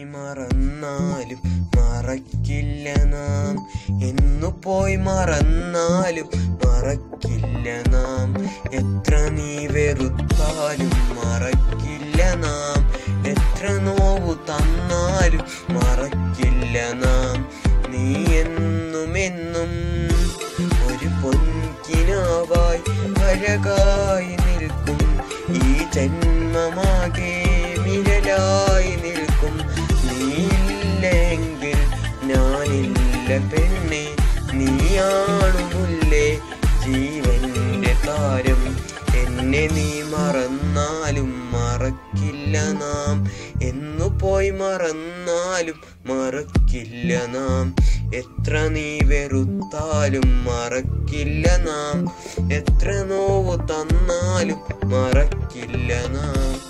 മറന്നാലും മറക്കില്ല നാം എന്നു പോയി മറന്നാലും മറക്കില്ല നാം എത്ര നീ വെറുത്താലും മറക്കില്ല നാം എത്ര നോവു തന്നാലും മറക്കില്ല നാം നീ എന്നും എന്നും ഒരു പൊൻകിനാവായി അഴകായി നിൽക്കും ഈ ജന്മമാകെ നിഴലായി നിൽക്കും നീയില്ലെങ്കിൽ ഞാനില്ല പെണ്ണെ നീയാണു മുല്ലേ ജീവന്റെ താരം എന്നെ നീ മറന്നാലും മറക്കില്ല നാം എന്നു പോയി മറന്നാലും മറക്കില്ല നാം എത്ര നീ വെറുത്താലും മറക്കില്ല നാം എത്ര നോവ് തന്നാലും മറക്കില്ല നാം